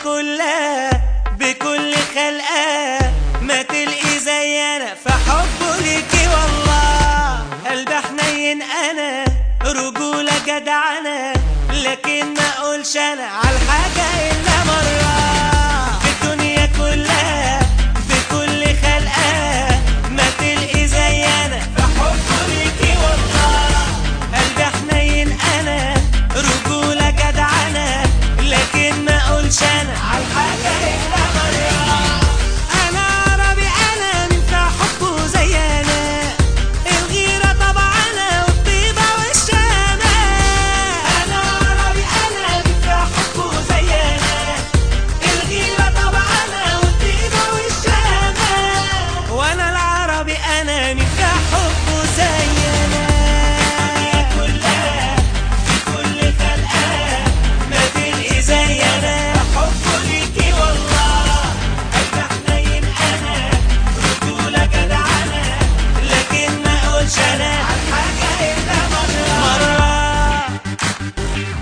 كلها بكل خلقها ما تلقي زينا في حبه ليكي والله قلب حنين انا رجولة جدعنة لكن ما اقولش انا على الحاجة الا مرة في الدنيا كلها بكل خلقها ما تلقي زينا في حبه ليكي والله قلب حنين انا رجولة جدعنة لكن ما اقولش انا على الحاجة الا مرة انا عربي انا من في حبه زينا الغيرة طبعنا والطيبة والشامة انا عربي انا من في حبه زينا الغيرة طبعنا والطيبة والشامة وانا العربي انا من في حبه زينا كلها في كل خلقها ما تلقي زينا حبه ليكي والله قلب حنين انا رجولة جدعنة لكن ما اقولش انا عن حاجة الا مرة مرة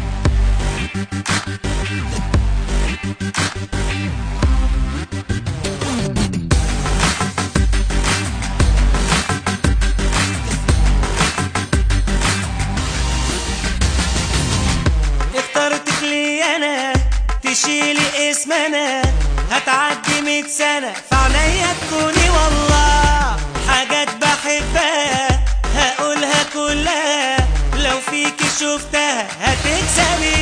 اخترتك لي انا تشيلي اسمنا هتعدي مية سنة في عينيا تكوني والله حاجات بحبها هقولها كلها لو فيكي شفتها هتكسبي